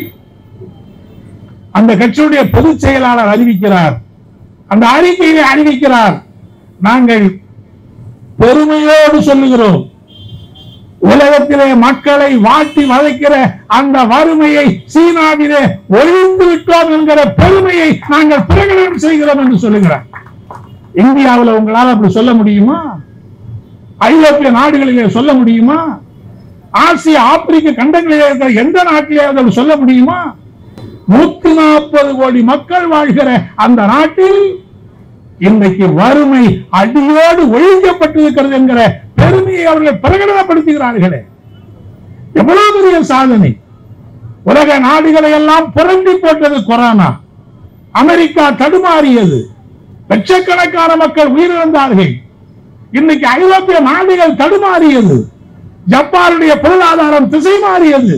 அந்த கட்சியுடைய பொதுச் செயலாளர் அறிவிக்கிறார் அந்த அறிக்கையிலே அறிவிக்கிறார் நாங்கள் பெருமையோடு சொல்லுகிறோம் உலகத்திலே மக்களை வாட்டி வதைக்கிற அந்த வறுமையை சீனாவிலே ஒழிந்து விட்டோம் என்கிற பெருமையை நாங்கள் பிரகடனம் செய்கிறோம் என்று சொல்லுகிறார் இந்தியாவில் உங்களால் அப்படி சொல்ல முடியுமா ஐரோப்பிய நாடுகளிலே சொல்ல முடியுமா ஆசிய ஆப்பிரிக்க கண்டங்களிலே இருக்கிற எந்த நாட்டிலே அதை சொல்ல முடியுமா நூத்தி நாற்பது கோடி மக்கள் வாழ்கிற அந்த நாட்டில் இன்றைக்கு வறுமை அடியோடு ஒழிக்கப்பட்டிருக்கிறது என்கிற பெருமையை அவர்கள் பிரகடனப்படுத்துகிறார்களே எவ்வளவு பெரிய சாதனை உலக நாடுகளை எல்லாம் புரண்டி போட்டது கொரோனா அமெரிக்கா தடுமாறியது லட்சக்கணக்கான மக்கள் உயிரிழந்தார்கள் இன்னைக்கு ஐரோப்பிய நாடுகள் தடுமாறியது ஜப்பானுடைய பொருளாதாரம் திசை மாறியது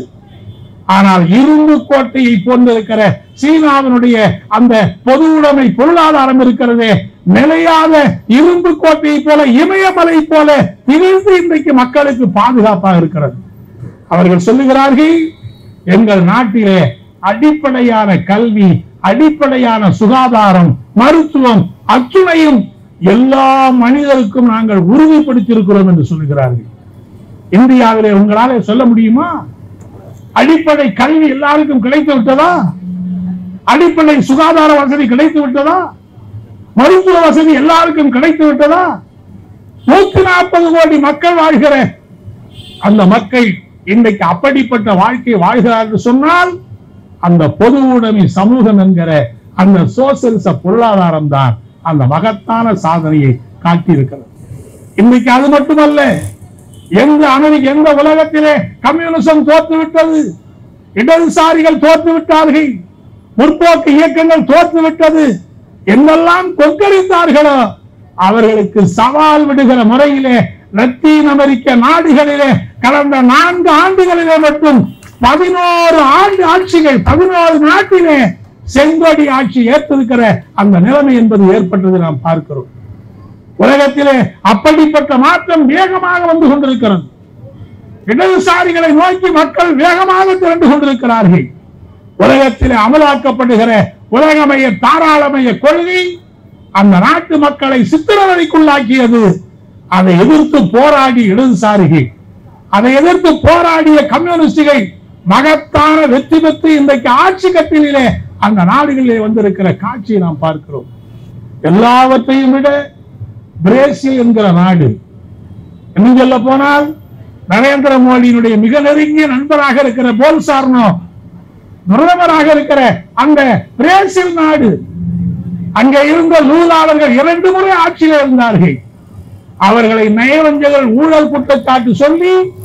ஆனால் இரும்பு கோட்டையை போன்றிருக்கிற சீனாவினுடைய அந்த பொது உடைமை பொருளாதாரம் இருக்கிறதே நிலையாத இரும்பு கோட்டையை போல இமயமலை போல திணிந்து இன்றைக்கு மக்களுக்கு பாதுகாப்பாக இருக்கிறது அவர்கள் சொல்லுகிறார்கள் எங்கள் நாட்டிலே அடிப்படையான கல்வி அடிப்படையான சுகாதாரம் மருத்துவம் அத்துணையும் எல்லா மனிதருக்கும் நாங்கள் உறுதிப்படுத்தியிருக்கிறோம் என்று சொல்லுகிறார்கள் இந்தியாவிலே உங்களால சொல்ல முடியுமா அடிப்படை கல்வி எல்லாருக்கும் கிடைத்து விட்டதா அடிப்படை சுகாதார வசதி கிடைத்து விட்டதா மருத்துவ வசதி எல்லாருக்கும் கிடைத்து விட்டதா நூத்தி நாற்பது கோடி மக்கள் வாழ்கிற அந்த மக்கள் இன்றைக்கு அப்படிப்பட்ட வாழ்க்கை வாழ்கிறார் என்று சொன்னால் அந்த பொது உடைமை சமூகம் என்கிற அந்த சோசியலிச பொருளாதாரம் தான் அந்த மகத்தான சாதனையை காட்டியிருக்கிறது இன்னைக்கு அது மட்டுமல்ல எந்த அமெரிக்க எந்த உலகத்திலே கம்யூனிசம் தோற்று விட்டது இடதுசாரிகள் தோற்று விட்டார்கள் முற்போக்கு இயக்கங்கள் தோற்று விட்டது என்னெல்லாம் கொக்கரித்தார்களோ அவர்களுக்கு சவால் விடுகிற முறையிலே லத்தீன் அமெரிக்க நாடுகளிலே கடந்த நான்கு ஆண்டுகளிலே மட்டும் பதினோரு ஆண்டு ஆட்சிகள் பதினோரு நாட்டிலே செங்கோடி ஆட்சி ஏற்றிருக்கிற அந்த நிலைமை என்பது ஏற்பட்டது நாம் பார்க்கிறோம் உலகத்திலே அப்படிப்பட்ட மாற்றம் வேகமாக வந்து கொண்டிருக்கிறது இடதுசாரிகளை நோக்கி மக்கள் வேகமாக திரண்டு கொண்டிருக்கிறார்கள் உலகத்திலே அமலாக்கப்படுகிற உலகமய தாராளமய கொள்கை அந்த நாட்டு மக்களை சித்திரவதைக்குள்ளாக்கியது அதை எதிர்த்து போராடி இடதுசாரிகள் அதை எதிர்த்து போராடிய கம்யூனிஸ்டுகள் மகத்தான வெற்றி பெற்று இன்றைக்கு ஆட்சி கட்டிலே அந்த நாடுகளிலே வந்திருக்கிற காட்சியை நாம் பார்க்கிறோம் எல்லாவற்றையும் விட பிரேசில் என்கிற நாடு இன்னும் சொல்ல போனால் நரேந்திர மோடியினுடைய மிக நெருங்கிய நண்பராக இருக்கிற போல்சார்னோ பிரதமராக இருக்கிற அந்த பிரேசில் நாடு அங்கே இருந்த நூலாளர்கள் இரண்டு முறை ஆட்சியில் இருந்தார்கள் அவர்களை நயவஞ்சகர் ஊழல் குற்றச்சாட்டு சொல்லி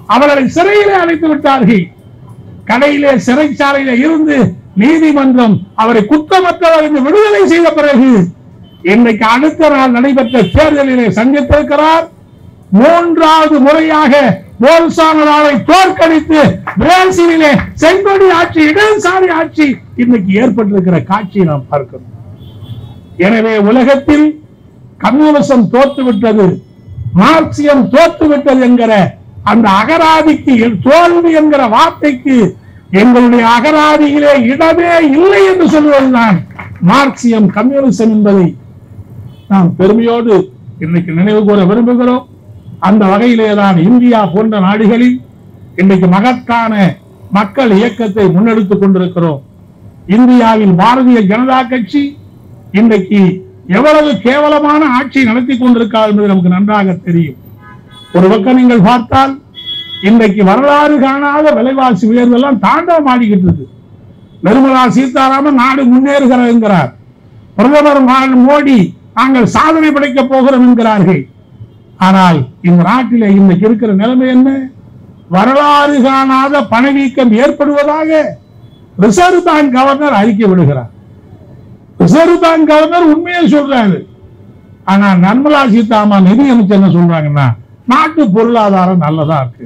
அவர்களை சிறையிலே அடைத்து விட்டார்கள் கடையிலே சிறைச்சாலையில இருந்து நீதிமன்றம் அவரை குற்றமற்றவர் என்று விடுதலை செய்த பிறகு இன்றைக்கு அடுத்த நாள் நடைபெற்ற தேர்தலிலே சந்தித்திருக்கிறார் மூன்றாவது முறையாக போல்சானராவை தோற்கடித்து பிரேசிலிலே செங்கொடி ஆட்சி இடதுசாரி ஆட்சி இன்னைக்கு ஏற்பட்டிருக்கிற காட்சியை நாம் பார்க்கிறோம் எனவே உலகத்தில் கம்யூனிசம் தோற்றுவிட்டது மார்க்சியம் தோற்றுவிட்டது என்கிற அந்த அகராதிக்கு தோல்வி என்கிற வார்த்தைக்கு எங்களுடைய அகராதியிலே இடமே இல்லை என்று சொல்வதுதான் மார்க்சியம் கம்யூனிசம் என்பதை நாம் பெருமையோடு இன்னைக்கு நினைவு கூற விரும்புகிறோம் அந்த வகையிலே தான் இந்தியா போன்ற நாடுகளில் இன்றைக்கு மகத்தான மக்கள் இயக்கத்தை முன்னெடுத்துக் கொண்டிருக்கிறோம் இந்தியாவில் பாரதிய ஜனதா கட்சி இன்றைக்கு எவ்வளவு கேவலமான ஆட்சி நடத்தி கொண்டிருக்கிறார் என்பது நமக்கு நன்றாக தெரியும் ஒரு பக்கம் நீங்கள் பார்த்தால் இன்றைக்கு வரலாறு காணாத விலைவாசி உயர்வு எல்லாம் தாண்டவம் ஆடிக்கிட்டு இருக்கு நிர்மலா சீதாராமன் நாடு முன்னேறுகிறது என்கிறார் பிரதமர் மா- மோடி நாங்கள் சாதனை படைக்கப் போகிறோம் என்கிறார்கள் ஆனால் இந்த நாட்டிலே இன்னைக்கு இருக்கிற நிலைமை என்ன வரலாறு காணாத பணவீக்கம் ஏற்படுவதாக ரிசர்வ் பேங்க் கவர்னர் அறிக்கை விடுகிறார் ரிசர்வ் பேங்க் கவர்னர் உண்மையை சொல்றாரு ஆனா நிர்மலா சீதாராமன் நிதி அமைச்சர் என்ன சொல்றாங்கன்னா நாட்டு பொருளாதாரம் நல்லதா இருக்கு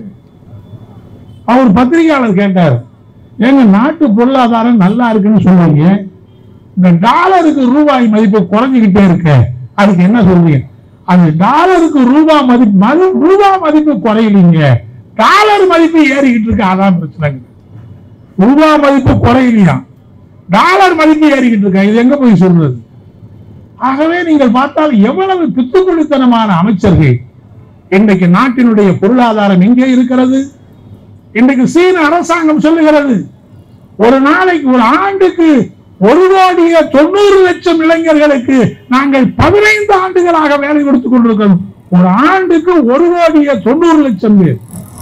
அவர் பத்திரிகையாளர் கேட்டார் ஏங்க நாட்டு பொருளாதாரம் நல்லா இருக்குன்னு சொல்றீங்க இந்த டாலருக்கு ரூபாய் மதிப்பு குறைஞ்சுக்கிட்டே இருக்கு அதுக்கு என்ன சொல்றீங்க அந்த டாலருக்கு ரூபாய் மதிப்பு மதி ரூபாய் மதிப்பு குறையலீங்க டாலர் மதிப்பு ஏறிக்கிட்டு இருக்கு அதான் பிரச்சனைங்க ரூபாய் மதிப்பு குறையலையா டாலர் மதிப்பு ஏறிக்கிட்டு இருக்கா இது எங்க போய் சொல்றது ஆகவே நீங்கள் பார்த்தால் எவ்வளவு பித்துக்குளித்தனமான அமைச்சர்கள் இன்றைக்கு நாட்டினுடைய பொருளாதாரம் எங்கே இருக்கிறது இன்றைக்கு சீன அரசாங்கம் சொல்லுகிறது ஒரு நாளைக்கு ஒரு ஆண்டுக்கு ஒரு கோடியே தொண்ணூறு லட்சம் இளைஞர்களுக்கு நாங்கள் பதினைந்து ஆண்டுகளாக வேலை கொடுத்துக் கொண்டிருக்கிறோம் ஒரு ஆண்டுக்கு ஒரு கோடியே தொண்ணூறு லட்சம் பேர்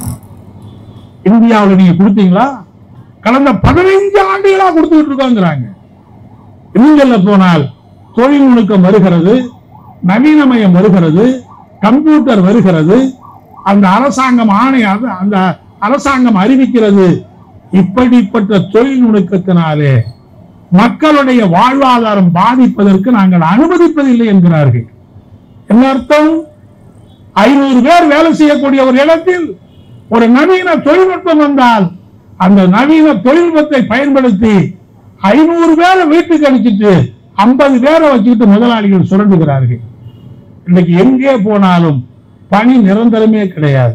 இந்தியாவில் நீங்க கொடுத்தீங்களா கடந்த பதினைந்து ஆண்டுகளா கொடுத்துட்டு இருக்கோங்கிறாங்க இன்னும் போனால் தொழில் நுணுக்கம் வருகிறது நவீனமயம் வருகிறது கம்ப்யூட்டர் வருகிறது அந்த அரசாங்கம் ஆணை அது- அந்த அரசாங்கம் அறிவிக்கிறது இப்படிப்பட்ட தொழில் நுணுக்கத்தினாலே மக்களுடைய வாழ்வாதாரம் பாதிப்பதற்கு நாங்கள் அனுமதிப்பதில்லை என்கிறார்கள் என்ன அர்த்தம் ஐநூறு பேர் வேலை செய்யக்கூடிய ஒரு இடத்தில் ஒரு நவீன தொழில்நுட்பம் வந்தால் அந்த நவீன தொழில்நுட்பத்தை பயன்படுத்தி ஐநூறு பேரை வீட்டுக்கு அனுப்பிச்சிட்டு ஐம்பது பேரை வச்சுக்கிட்டு முதலாளிகள் சுரண்டுகிறார்கள் இன்னைக்கு எங்கே போனாலும் பணி நிரந்தரமே கிடையாது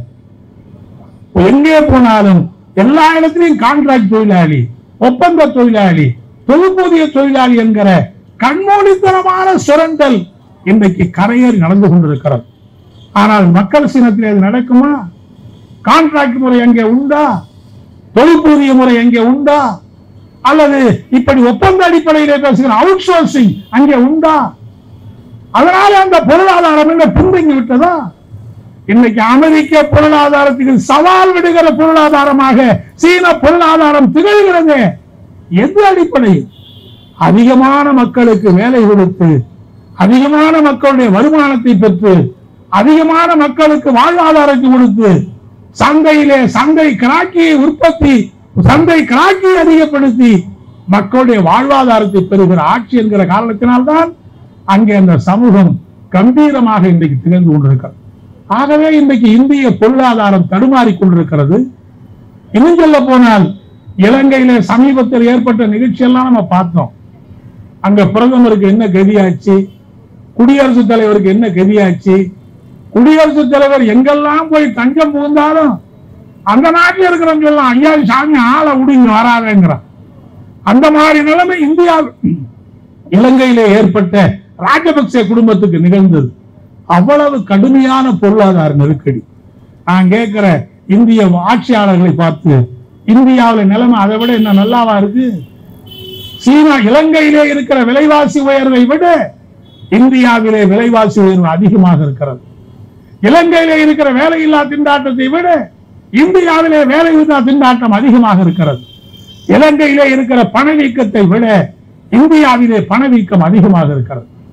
எங்கே போனாலும் எல்லா இடத்திலையும் கான்ட்ராக்ட் தொழிலாளி ஒப்பந்த தொழிலாளி தொகுப்பூதிய தொழிலாளி என்கிற கண்மூடித்தனமான சுரண்டல் இன்றைக்கு கரையேறி நடந்து கொண்டிருக்கிறது ஆனால் மக்கள் சினத்தில் அது நடக்குமா கான்ட்ராக்ட் முறை அங்கே உண்டா தொகுப்பூதிய முறை அங்கே உண்டா அல்லது இப்படி ஒப்பந்த அடிப்படையிலே பேசுகிற அவுட் சோர்சிங் அங்கே உண்டா அதனால அந்த பொருளாதாரம் என்ன பின்தங்கி விட்டதா இன்னைக்கு அமெரிக்க பொருளாதாரத்துக்கு சவால் விடுகிற பொருளாதாரமாக சீன பொருளாதாரம் திகழ்கிறது எந்த அடிப்படையில் அதிகமான மக்களுக்கு வேலை கொடுத்து அதிகமான மக்களுடைய வருமானத்தை பெற்று அதிகமான மக்களுக்கு வாழ்வாதாரத்தை கொடுத்து சந்தையிலே சந்தை கிராக்கியை உற்பத்தி சந்தை கிராக்கியை அதிகப்படுத்தி மக்களுடைய வாழ்வாதாரத்தை பெறுகிற ஆட்சி என்கிற காரணத்தினால்தான் அங்கே அந்த சமூகம் கம்பீரமாக இன்றைக்கு திகழ்ந்து கொண்டிருக்கிறது ஆகவே இன்றைக்கு இந்திய பொருளாதாரம் தடுமாறிக் கொண்டிருக்கிறது இன்னும் சொல்ல போனால் இலங்கையில சமீபத்தில் ஏற்பட்ட நிகழ்ச்சியெல்லாம் நம்ம பார்த்தோம் அங்க பிரதமருக்கு என்ன கதியாச்சு குடியரசுத் தலைவருக்கு என்ன கதியாச்சு குடியரசுத் தலைவர் எங்கெல்லாம் போய் தஞ்சம் புகுந்தாலும் அந்த நாட்டில் இருக்கிறவங்க சொல்லலாம் ஐயா சாமி ஆளை விடுங்க வராதேங்கிறான் அந்த மாதிரி நிலைமை இந்தியா இலங்கையிலே ஏற்பட்ட ராஜபக்சே குடும்பத்துக்கு நிகழ்ந்தது அவ்வளவு கடுமையான பொருளாதார நெருக்கடி நான் கேட்கிற இந்திய ஆட்சியாளர்களை பார்த்து இந்தியாவில் நிலைமை அதை விட என்ன நல்லாவா இருக்கு சீனா இலங்கையிலே இருக்கிற விலைவாசி உயர்வை விட இந்தியாவிலே விலைவாசி உயர்வு அதிகமாக இருக்கிறது இலங்கையிலே இருக்கிற வேலையில்லா திண்டாட்டத்தை விட இந்தியாவிலே வேலையில்லா திண்டாட்டம் அதிகமாக இருக்கிறது இலங்கையிலே இருக்கிற பணவீக்கத்தை விட இந்தியாவிலே பணவீக்கம் அதிகமாக இருக்கிறது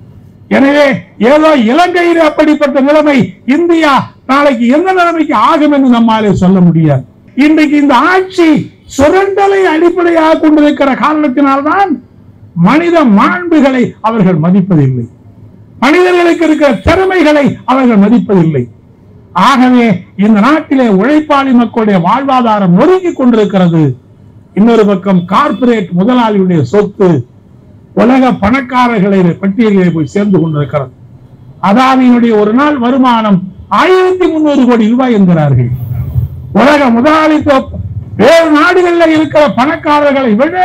எனவே ஏதோ இலங்கையில் அப்படிப்பட்ட நிலைமை இந்தியா நாளைக்கு எந்த நிலைமைக்கு ஆகும் என்று நம்மாலே சொல்ல முடியாது இன்றைக்கு இந்த ஆட்சி சுரண்டலை அடிப்படையாக கொண்டிருக்கிற காரணத்தினால்தான் மனித மாண்புகளை அவர்கள் மதிப்பதில்லை மனிதர்களுக்கு இருக்கிற திறமைகளை அவர்கள் மதிப்பதில்லை ஆகவே இந்த நாட்டிலே உழைப்பாளி மக்களுடைய வாழ்வாதாரம் நொறுங்கி கொண்டிருக்கிறது இன்னொரு பக்கம் கார்ப்பரேட் முதலாளியுடைய சொத்து உலக பணக்காரர்களை பட்டியலிலே போய் சேர்ந்து கொண்டிருக்கிறது அதானியினுடைய ஒரு நாள் வருமானம் ஆயிரத்தி முன்னூறு கோடி ரூபாய் என்கிறார்கள் உலக முதலாளித்துவ வேறு நாடுகளில் இருக்கிற பணக்காரர்களை விட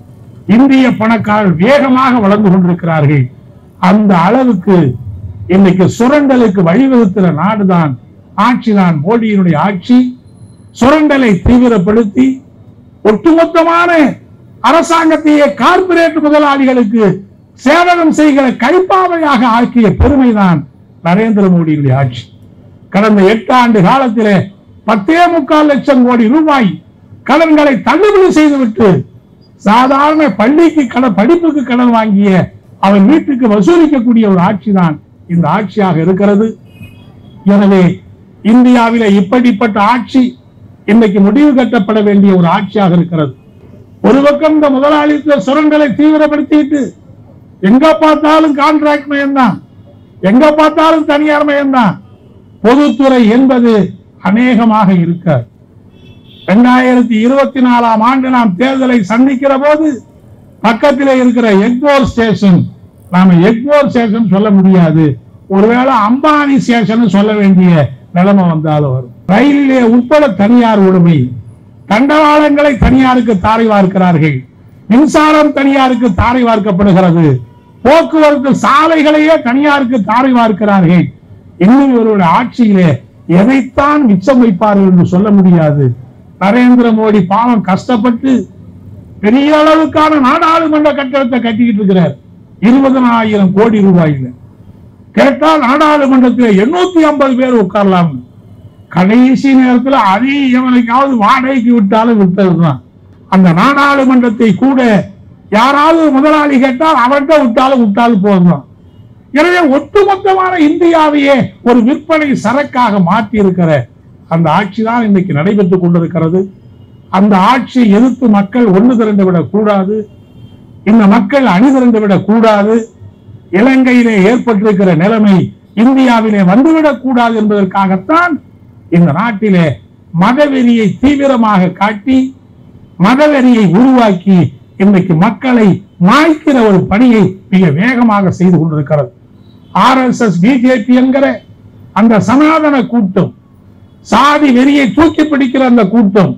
இந்திய பணக்காரர்கள் வேகமாக வளர்ந்து கொண்டிருக்கிறார்கள் அந்த அளவுக்கு இன்னைக்கு சுரண்டலுக்கு வழிவகுக்கிற நாடுதான் ஆட்சிதான் மோடியினுடைய ஆட்சி சுரண்டலை தீவிரப்படுத்தி ஒட்டுமொத்தமான அரசாங்கத்தையே கார்ப்பரேட் முதலாளிகளுக்கு சேவகம் செய்கிற கைப்பாவையாக ஆக்கிய பெருமைதான் நரேந்திர மோடியுடைய ஆட்சி கடந்த எட்டு ஆண்டு காலத்திலே பத்தே முக்கால் லட்சம் கோடி ரூபாய் கடன்களை தள்ளுபடி செய்துவிட்டு சாதாரண பள்ளிக்கு கடன் படிப்புக்கு கடன் வாங்கிய அவன் வீட்டுக்கு வசூலிக்கக்கூடிய ஒரு ஆட்சி தான் இந்த ஆட்சியாக இருக்கிறது எனவே இந்தியாவிலே இப்படிப்பட்ட ஆட்சி இன்றைக்கு முடிவு கட்டப்பட வேண்டிய ஒரு ஆட்சியாக இருக்கிறது ஒரு பக்கம் இந்த முதலாளித்துவ சுரண்டலை தீவிரப்படுத்திட்டு எங்க பார்த்தாலும் கான்ட்ராக்ட் மயம்தான் எங்க பார்த்தாலும் தனியார் மயம்தான் பொதுத்துறை என்பது அநேகமாக இருக்காது இரண்டாயிரத்தி இருபத்தி நாலாம் ஆண்டு நாம் தேர்தலை சந்திக்கிற போது பக்கத்தில் இருக்கிற எக்மோர் ஸ்டேஷன் நாம எக்மோர் ஸ்டேஷன் சொல்ல முடியாது ஒருவேளை அம்பானி ஸ்டேஷன் சொல்ல வேண்டிய நிலைமை வந்தாலும் வரும் ரயிலிலே உட்பட தனியார் உடைமை தண்டவாளங்களை தனியாருக்கு தாரை வார்க்கிறார்கள் மின்சாரம் தனியாருக்கு தாரை வார்க்கப்படுகிறது போக்குவரத்து சாலைகளையே தனியாருக்கு தாரை வார்க்கிறார்கள் இன்னும் இவருடைய ஆட்சியிலே எதைத்தான் மிச்சம் வைப்பார்கள் என்று சொல்ல முடியாது நரேந்திர மோடி பாவம் கஷ்டப்பட்டு பெரிய அளவுக்கான நாடாளுமன்ற கட்டடத்தை கட்டிக்கிட்டு இருக்கிறார் இருபதனாயிரம் கோடி ரூபாயில கேட்டால் நாடாளுமன்றத்தில் எண்ணூத்தி ஐம்பது பேர் உட்காரலாம் கடைசி நேரத்தில் அதை எவனுக்காவது வாடகைக்கு விட்டாலும் விட்டதுதான் அந்த நாடாளுமன்றத்தை கூட யாராவது முதலாளி கேட்டால் அவன்கிட்ட விட்டாலும் விட்டாலும் போதும் எனவே ஒட்டுமொத்தமான இந்தியாவையே ஒரு விற்பனை சரக்காக மாற்றி இருக்கிற அந்த ஆட்சி தான் இன்னைக்கு நடைபெற்றுக் கொண்டிருக்கிறது அந்த ஆட்சியை எதிர்த்து மக்கள் ஒன்று திரண்டு விடக் கூடாது இந்த மக்கள் அணிதிரண்டு விடக் கூடாது இலங்கையிலே ஏற்பட்டிருக்கிற நிலைமை இந்தியாவிலே வந்துவிடக் கூடாது என்பதற்காகத்தான் இந்த நாட்டிலே மதவெறியை தீவிரமாக காட்டி மதவெறியை உருவாக்கி இன்றைக்கு மக்களை மாய்க்கிற ஒரு பணியை மிக வேகமாக செய்து கொண்டிருக்கிறது ஆர்எஸ்எஸ் பிஜேபி என்கிற அந்த சனாதன கூட்டம் சாதி வெறியை தூக்கி பிடிக்கிற அந்த கூட்டம்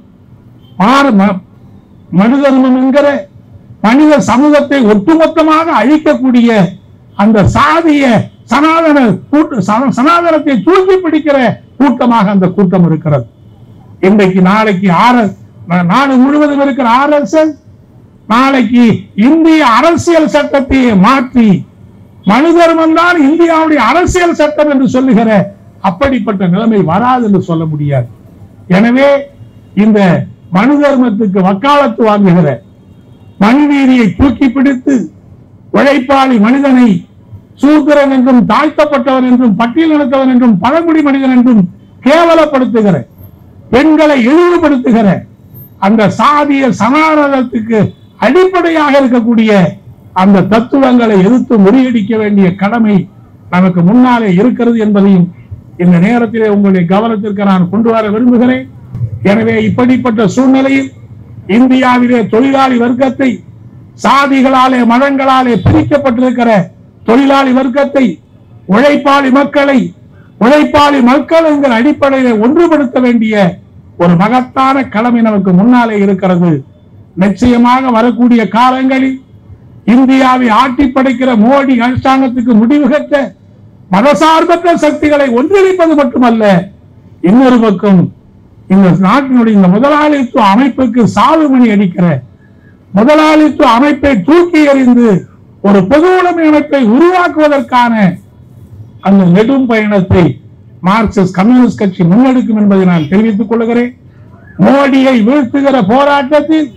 மாறு ம- மனு தர்மம் என்கிற மனித சமூகத்தை ஒட்டுமொத்தமாக அழிக்கக்கூடிய அந்த சாதிய சனாதன கூட்டு சன- சனாதனத்தை தூக்கி பிடிக்கிற கூட்டமாக அந்த கூட்டம் இருக்கிறது இன்றைக்கு நாளைக்கு ஆர் நாடு முழுவதும் இருக்கிற ஆர்எஸ்எஸ் நாளைக்கு இந்திய அரசியல் சட்டத்தை மாற்றி மனு தர்மம் தான் இந்தியாவுடைய அரசியல் சட்டம் என்று சொல்லுகிற அப்படிப்பட்ட நிலைமை வராது என்று சொல்ல முடியாது எனவே இந்த மனு தர்மத்துக்கு வக்காலத்து வாங்குகிற மனுநீதியை தூக்கி பிடித்து உழைப்பாளி மனிதனை சூத்திரன் என்றும் தாழ்த்தப்பட்டவன் என்றும் பட்டியலினத்தவன் என்றும் பழங்குடி மனிதன் என்றும் கேவலப்படுத்துகிற பெண்களை இழிவுபடுத்துகிற அந்த சாதிய சனாதனத்துக்கு அடிப்படையாக இருக்கக்கூடிய அந்த தத்துவங்களை எதிர்த்து முறியடிக்க வேண்டிய கடமை நமக்கு முன்னாலே இருக்கிறது என்பதையும் இந்த நேரத்திலே உங்களுடைய கவனத்திற்கு நான் கொண்டு வர விரும்புகிறேன் எனவே இப்படிப்பட்ட சூழ்நிலையில் இந்தியாவிலே தொழிலாளி வர்க்கத்தை சாதிகளாலே மதங்களாலே பிரிக்கப்பட்டிருக்கிற தொழிலாளி வர்க்கத்தை உழைப்பாளி மக்களை உழைப்பாளி மக்கள் என்கிற அடிப்படையிலே ஒன்றுபடுத்த வேண்டிய ஒரு மகத்தான கடமை நமக்கு முன்னாலே இருக்கிறது நிச்சயமாக வரக்கூடிய காலங்களில் இந்தியாவை ஆட்டி படைக்கிற மோடி அரசாங்கத்துக்கு முடிவு கட்ட மதசார்பற்ற சக்திகளை ஒன்றிணைப்பது மட்டுமல்ல இன்னொரு பக்கம் இந்த நாட்டினுடைய இந்த முதலாளித்துவ அமைப்புக்கு சாவுமணி அடிக்கிற முதலாளித்துவ அமைப்பை தூக்கி எறிந்து ஒரு பொது உடைமை அமைப்பை உருவாக்குவதற்கான அந்த நெடும் பயணத்தை மார்க்சிஸ்ட் கம்யூனிஸ்ட் கட்சி முன்னெடுக்கும் என்பதை நான் தெரிவித்துக் கொள்கிறேன் மோடியை வீழ்த்துகிற போராட்டத்தில்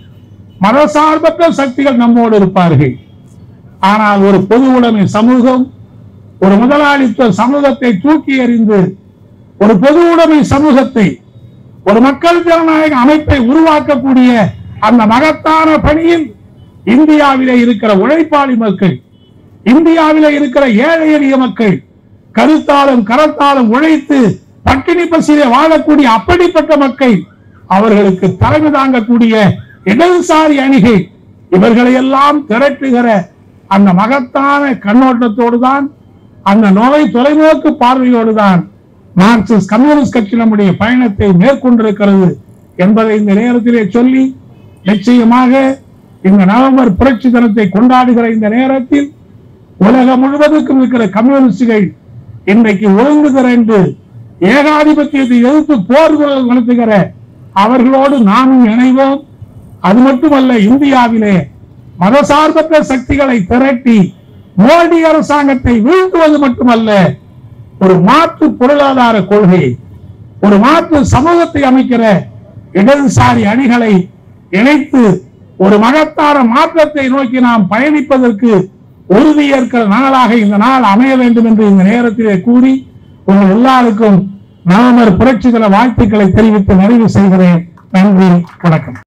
மதசார்பற்ற சக்திகள் நம்மோடு இருப்பார்கள் ஆனால் ஒரு பொது உடைமை சமூகம் ஒரு முதலாளித்துவ சமூகத்தை தூக்கி எறிந்து ஒரு பொது உடைமை சமூகத்தை ஒரு மக்கள் ஜனநாயக அமைப்பை உருவாக்கக்கூடிய அந்த மகத்தான பணியில் இந்தியாவிலே இருக்கிற உழைப்பாளி மக்கள் இந்தியாவிலே இருக்கிற ஏழை எளிய மக்கள் கருத்தாலும் கரத்தாலும் உழைத்து பட்டினி பசியிலே வாழக்கூடிய அப்படிப்பட்ட மக்கள் அவர்களுக்கு தலைமை தாங்கக்கூடிய இடதுசாரி அணிகை இவர்களை எல்லாம் திரட்டுகிற அந்த மகத்தான கண்ணோட்டத்தோடு தான் அந்த நோய் தொலைநோக்கு பார்வையோடு தான் மார்க்சிஸ்ட் கம்யூனிஸ்ட் கட்சி நம்முடைய பயணத்தை மேற்கொண்டிருக்கிறது என்பதை இந்த நேரத்திலே சொல்லி நிச்சயமாக இந்த நவம்பர் புரட்சி தினத்தை கொண்டாடுகிற இந்த நேரத்தில் உலகம் முழுவதுக்கும் இருக்கிற கம்யூனிஸ்டுகள் இன்றைக்கு ஒழுங்கு திரண்டு ஏகாதிபத்தியத்தை எதிர்த்து போர் குரல் நடத்துகிற அவர்களோடு நாமும் இணைவோம் அது மட்டுமல்ல இந்தியாவிலே மதசார்பற்ற சக்திகளை திரட்டி மோடி அரசாங்கத்தை வீழ்த்துவது மட்டுமல்ல ஒரு மாற்று பொருளாதார கொள்கை ஒரு மாற்று சமூகத்தை அமைக்கிற இடதுசாரி அணிகளை இணைத்து ஒரு மகத்தான மாற்றத்தை நோக்கி நாம் பயணிப்பதற்கு உறுதியேற்கிற நாளாக இந்த நாள் அமைய வேண்டும் என்று இந்த நேரத்திலே கூறி உங்கள் எல்லாருக்கும் நவம்பர் புரட்சி தின வாழ்த்துக்களை தெரிவித்து நிறைவு செய்கிறேன் நன்றி வணக்கம்